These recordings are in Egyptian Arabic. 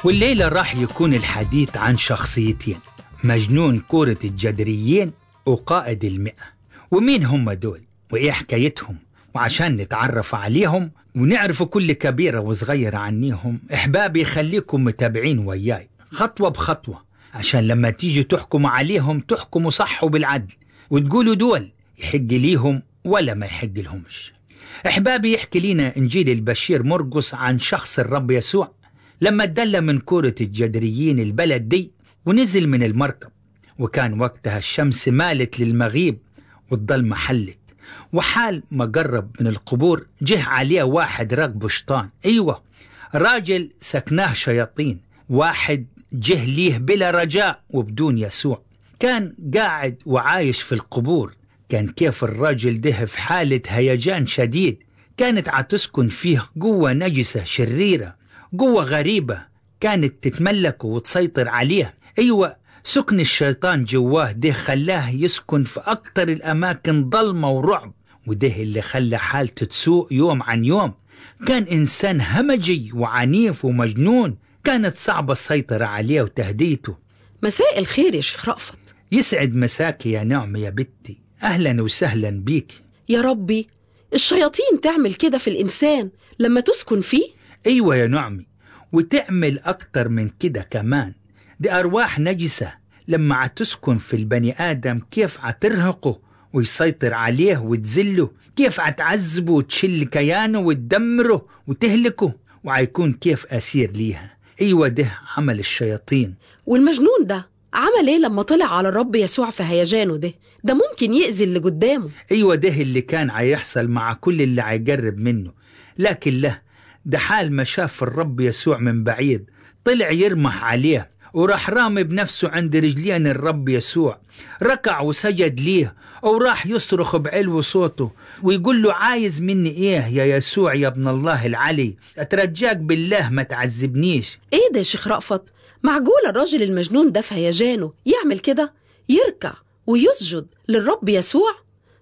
والليلة راح يكون الحديث عن شخصيتين مجنون كورة الجدريين وقائد المئة ومين هم دول وإيه حكايتهم وعشان نتعرف عليهم ونعرف كل كبيرة وصغيرة عنيهم إحبابي خليكم متابعين وياي خطوة بخطوة عشان لما تيجي تحكموا عليهم تحكموا صح وبالعدل وتقولوا دول يحق ليهم ولا ما يحق لهمش إحبابي يحكي لنا إنجيل البشير مرقس عن شخص الرب يسوع لما اتدلى من كورة الجدريين البلد دي ونزل من المركب وكان وقتها الشمس مالت للمغيب والظلمة حلت وحال ما قرب من القبور جه عليه واحد راكبه شيطان ايوه راجل سكناه شياطين واحد جه ليه بلا رجاء وبدون يسوع كان قاعد وعايش في القبور كان كيف الراجل ده في حالة هيجان شديد كانت عتسكن فيه قوة نجسة شريرة قوة غريبة كانت تتملكه وتسيطر عليه أيوة سكن الشيطان جواه ده خلاه يسكن في أكتر الأماكن ضلمة ورعب وده اللي خلى حالته تسوء يوم عن يوم كان إنسان همجي وعنيف ومجنون كانت صعبة السيطرة عليه وتهديته مساء الخير يا شيخ رأفت يسعد مساك يا نعم يا بنتي أهلا وسهلا بيك يا ربي الشياطين تعمل كده في الإنسان لما تسكن فيه أيوة يا نعمي وتعمل أكتر من كده كمان دي أرواح نجسة لما عتسكن في البني آدم كيف عترهقه ويسيطر عليه وتذله كيف عتعذبه وتشل كيانه وتدمره وتهلكه وعيكون كيف أسير ليها أيوة ده عمل الشياطين والمجنون ده عمل ايه لما طلع على الرب يسوع في هيجانه ده ده ممكن يأذي اللي قدامه أيوة ده اللي كان عيحصل مع كل اللي عيقرب منه لكن له ده حال ما شاف الرب يسوع من بعيد طلع يرمح عليه وراح رامي بنفسه عند رجلين الرب يسوع ركع وسجد ليه وراح يصرخ بعلو صوته ويقول له عايز مني ايه يا يسوع يا ابن الله العلي اترجاك بالله ما تعذبنيش ايه ده يا شيخ رأفت معقول الراجل المجنون ده في هيجانه يعمل كده يركع ويسجد للرب يسوع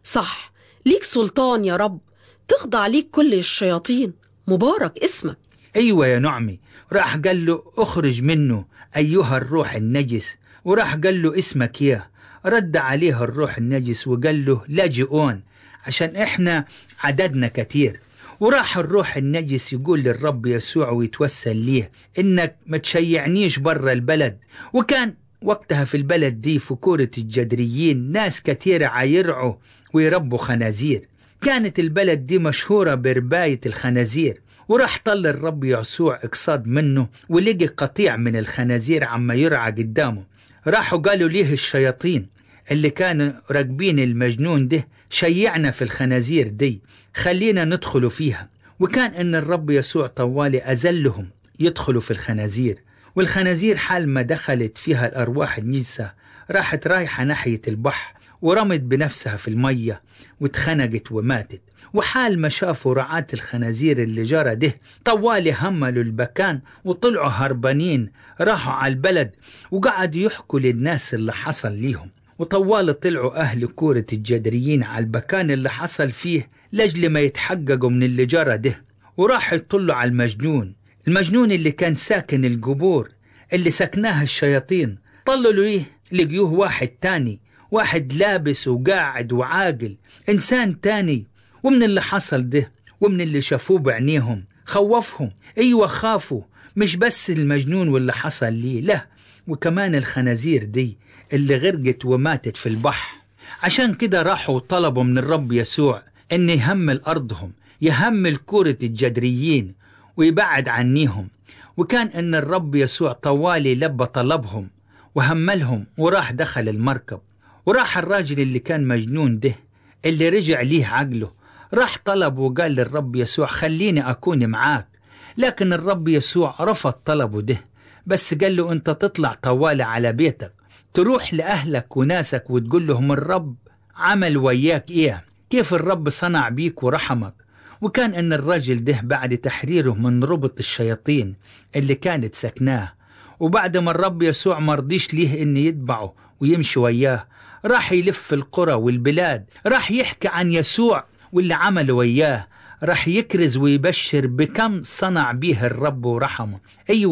صح ليك سلطان يا رب تخضع ليك كل الشياطين مبارك اسمك ايوه يا نعمي راح قال له اخرج منه ايها الروح النجس وراح قال له اسمك ياه رد عليه الروح النجس وقال له لاجئون عشان احنا عددنا كتير وراح الروح النجس يقول للرب يسوع ويتوسل ليه انك ما تشيعنيش برا البلد وكان وقتها في البلد دي في كورة الجدريين ناس كتيرة عيرعوا ويربوا خنازير كانت البلد دي مشهورة برباية الخنازير وراح طل الرب يسوع اقصاد منه ولقي قطيع من الخنازير عما يرعى قدامه راحوا قالوا ليه الشياطين اللي كانوا راكبين المجنون ده شيعنا في الخنازير دي خلينا ندخلوا فيها وكان ان الرب يسوع طوالي أزلهم يدخلوا في الخنازير والخنازير حال ما دخلت فيها الأرواح النجسة راحت رايحة ناحية البحر ورمت بنفسها في المية واتخنقت وماتت وحال ما شافوا رعاة الخنازير اللي جرى ده طوالي هملوا المكان وطلعوا هربانين راحوا على البلد وقعدوا يحكوا للناس اللي حصل ليهم وطوال طلعوا أهل كورة الجدريين على المكان اللي حصل فيه لأجل ما يتحققوا من اللي جرى ده وراحوا يطلوا على المجنون المجنون اللي كان ساكن القبور اللي سكناها الشياطين طللوا ايه لقيوه واحد تاني واحد لابس وقاعد وعاقل إنسان تاني ومن اللي حصل ده ومن اللي شافوه بعينيهم خوفهم ايوه خافوا مش بس المجنون واللي حصل ليه لا وكمان الخنازير دي اللي غرقت وماتت في البحر عشان كده راحوا وطلبوا من الرب يسوع ان يهمل ارضهم يهمل كورة الجدريين ويبعد عنيهم وكان ان الرب يسوع طوالي لبى طلبهم وهملهم وراح دخل المركب وراح الراجل اللي كان مجنون ده اللي رجع ليه عقله راح طلب وقال للرب يسوع خليني أكون معاك لكن الرب يسوع رفض طلبه ده بس قال له أنت تطلع طوالي على بيتك تروح لأهلك وناسك وتقول لهم الرب عمل وياك إيه كيف الرب صنع بيك ورحمك وكان أن الرجل ده بعد تحريره من ربط الشياطين اللي كانت سكناه وبعد ما الرب يسوع مرضيش ليه إن يتبعه ويمشي وياه راح يلف القرى والبلاد راح يحكي عن يسوع واللي عمله وياه راح يكرز ويبشر بكم صنع بيه الرب ورحمه أيوة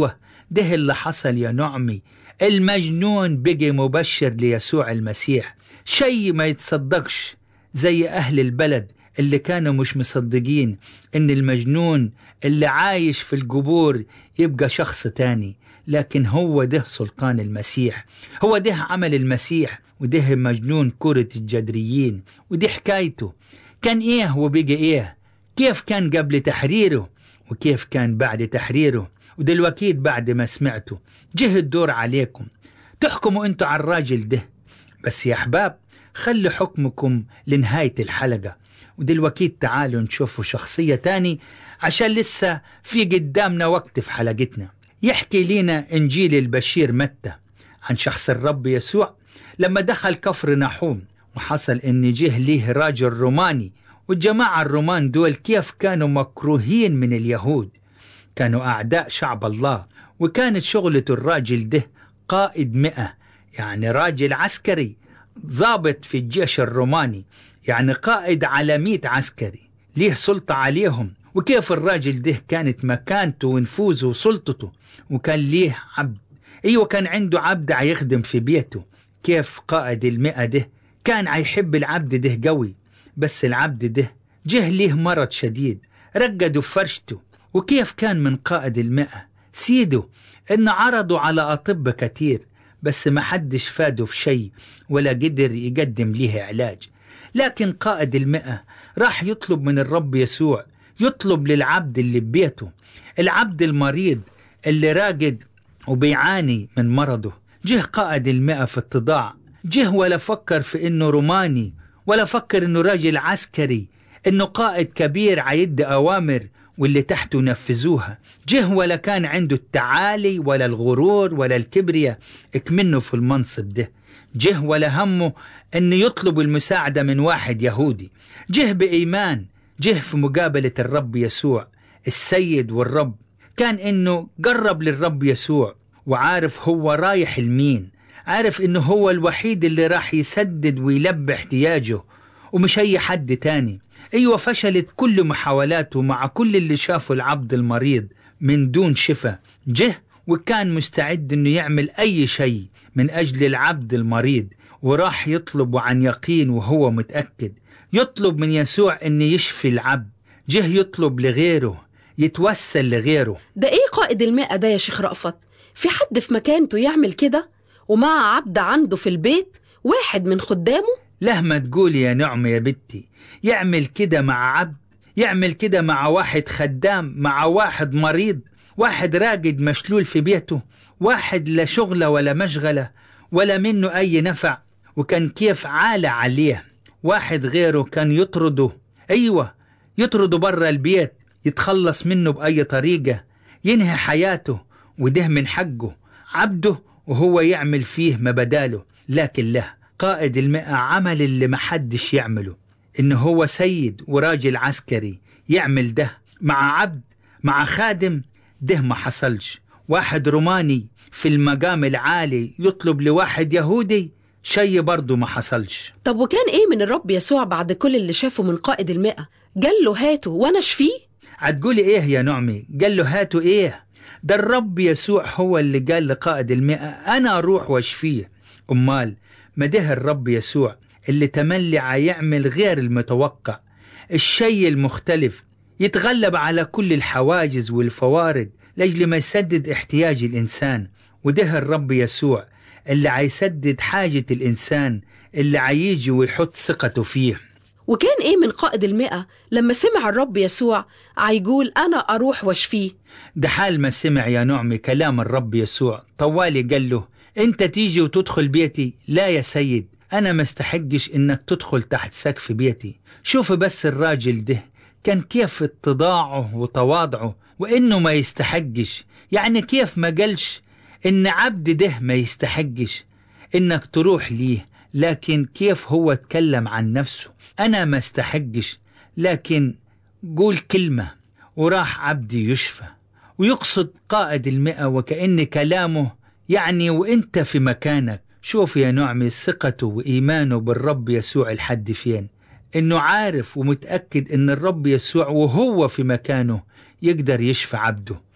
ده اللي حصل يا نعمي المجنون بقي مبشر ليسوع المسيح شيء ما يتصدقش زي أهل البلد اللي كانوا مش مصدقين إن المجنون اللي عايش في القبور يبقى شخص تاني لكن هو ده سلطان المسيح هو ده عمل المسيح وده مجنون كرة الجدريين ودي حكايته كان إيه وبقى إيه كيف كان قبل تحريره وكيف كان بعد تحريره ودلوقتي بعد ما سمعته جه الدور عليكم تحكموا انتوا على الراجل ده بس يا أحباب خلوا حكمكم لنهاية الحلقة ودلوقتي تعالوا نشوفوا شخصية تاني عشان لسه في قدامنا وقت في حلقتنا يحكي لنا إنجيل البشير متى عن شخص الرب يسوع لما دخل كفر نحوم وحصل إن جه ليه راجل روماني والجماعة الرومان دول كيف كانوا مكروهين من اليهود كانوا أعداء شعب الله وكانت شغلة الراجل ده قائد مئة يعني راجل عسكري ضابط في الجيش الروماني يعني قائد على مئة عسكري ليه سلطة عليهم وكيف الراجل ده كانت مكانته ونفوذه وسلطته وكان ليه عبد ايوه كان عنده عبد عيخدم في بيته كيف قائد المئة ده كان عيحب العبد ده قوي بس العبد ده جه ليه مرض شديد رقدوا في فرشته وكيف كان من قائد المئة سيده إن عرضوا على أطباء كتير بس ما حدش فاده في شيء ولا قدر يقدم ليه علاج لكن قائد المئة راح يطلب من الرب يسوع يطلب للعبد اللي ببيته العبد المريض اللي راقد وبيعاني من مرضه جه قائد المئة في اتضاع جه ولا فكر في انه روماني ولا فكر انه راجل عسكري انه قائد كبير عيد اوامر واللي تحته نفذوها جه ولا كان عنده التعالي ولا الغرور ولا الكبرياء اكمنه في المنصب ده جه ولا همه انه يطلب المساعدة من واحد يهودي جه بإيمان جه في مقابلة الرب يسوع السيد والرب كان انه قرب للرب يسوع وعارف هو رايح لمين عارف انه هو الوحيد اللي راح يسدد ويلبي احتياجه ومش اي حد تاني ايوه فشلت كل محاولاته مع كل اللي شافه العبد المريض من دون شفاء جه وكان مستعد انه يعمل اي شيء من اجل العبد المريض وراح يطلب عن يقين وهو متاكد يطلب من يسوع ان يشفي العبد جه يطلب لغيره يتوسل لغيره ده ايه قائد المئة ده يا شيخ رأفت في حد في مكانته يعمل كده ومع عبد عنده في البيت واحد من خدامه لهما تقولي يا نعمة يا بنتي يعمل كده مع عبد يعمل كده مع واحد خدام مع واحد مريض واحد راقد مشلول في بيته واحد لا شغلة ولا مشغلة ولا منه أي نفع وكان كيف عالة عليه واحد غيره كان يطرده أيوة يطرده برا البيت يتخلص منه بأي طريقة ينهي حياته وده من حقه عبده وهو يعمل فيه ما بداله لكن له قائد المئة عمل اللي محدش يعمله إنه هو سيد وراجل عسكري يعمل ده مع عبد مع خادم ده ما حصلش واحد روماني في المقام العالي يطلب لواحد يهودي شي برضه ما حصلش طب وكان ايه من الرب يسوع بعد كل اللي شافه من قائد المئة قال له هاته وانا اشفيه هتقولي ايه يا نعمي قال له هاتوا ايه ده الرب يسوع هو اللي قال لقائد المئة انا اروح واشفيه امال ما ده الرب يسوع اللي تملي يعمل غير المتوقع الشيء المختلف يتغلب على كل الحواجز والفوارق لأجل ما يسدد احتياج الإنسان وده الرب يسوع اللي عيسدد حاجة الإنسان اللي عيجي ويحط ثقته فيه وكان ايه من قائد المئة لما سمع الرب يسوع عيقول انا اروح واشفيه ده حال ما سمع يا نعمي كلام الرب يسوع طوالي قال له انت تيجي وتدخل بيتي لا يا سيد انا ما استحقش انك تدخل تحت سقف بيتي شوف بس الراجل ده كان كيف اتضاعه وتواضعه وانه ما يستحقش يعني كيف ما قالش ان عبد ده ما يستحقش انك تروح ليه لكن كيف هو اتكلم عن نفسه انا ما استحقش لكن قول كلمة وراح عبدي يشفى ويقصد قائد المئة وكأن كلامه يعني وانت في مكانك شوف يا نعمي ثقته وإيمانه بالرب يسوع الحد فين انه عارف ومتأكد ان الرب يسوع وهو في مكانه يقدر يشفى عبده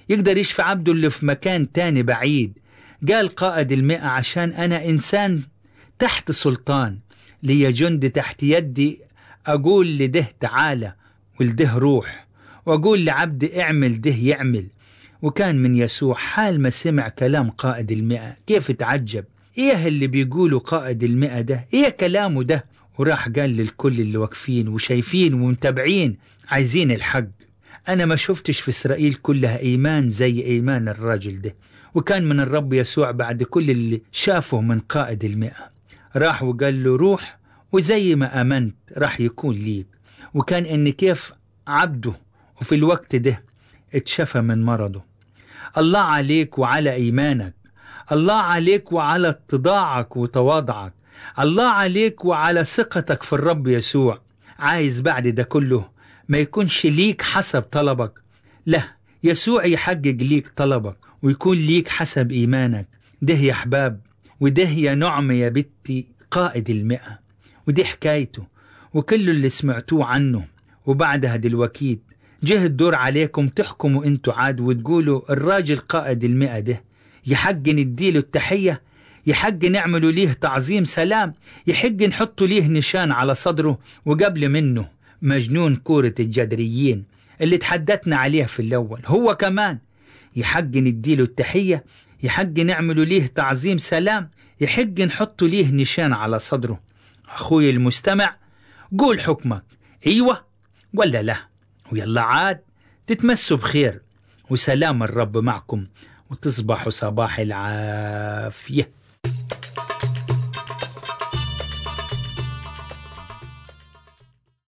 يقدر يشفي عبده اللي في مكان تاني بعيد قال قائد المئة عشان أنا إنسان تحت سلطان لي جند تحت يدي أقول لده تعالى ولده روح وأقول لعبدي اعمل ده يعمل وكان من يسوع حال ما سمع كلام قائد المئة كيف تعجب إيه اللي بيقوله قائد المئة ده إيه كلامه ده وراح قال للكل اللي واقفين وشايفين ومتابعين عايزين الحق أنا ما شفتش في إسرائيل كلها إيمان زي إيمان الراجل ده وكان من الرب يسوع بعد كل اللي شافه من قائد المئة راح وقال له روح وزي ما آمنت راح يكون ليك وكان إن كيف عبده وفي الوقت ده اتشفى من مرضه الله عليك وعلى إيمانك الله عليك وعلى اتضاعك وتواضعك الله عليك وعلى ثقتك في الرب يسوع عايز بعد ده كله ما يكونش ليك حسب طلبك لا يسوع يحقق ليك طلبك ويكون ليك حسب إيمانك ده يا أحباب وده يا نعمة يا بنتي قائد المئة ودي حكايته وكل اللي سمعتوه عنه وبعدها دلوكيد جه الدور عليكم تحكموا انتوا عاد وتقولوا الراجل قائد المئة ده يحق نديله التحية يحق نعملوا ليه تعظيم سلام يحق نحطوا ليه نشان على صدره وقبل منه مجنون كورة الجدريين اللي تحدثنا عليه في الأول هو كمان يحق نديله التحية يحق نعملوا ليه تعظيم سلام يحق نحطوا ليه نشان على صدره أخوي المستمع قول حكمك أيوة ولا لا ويلا عاد تتمسوا بخير وسلام الرب معكم وتصبحوا صباح العافيه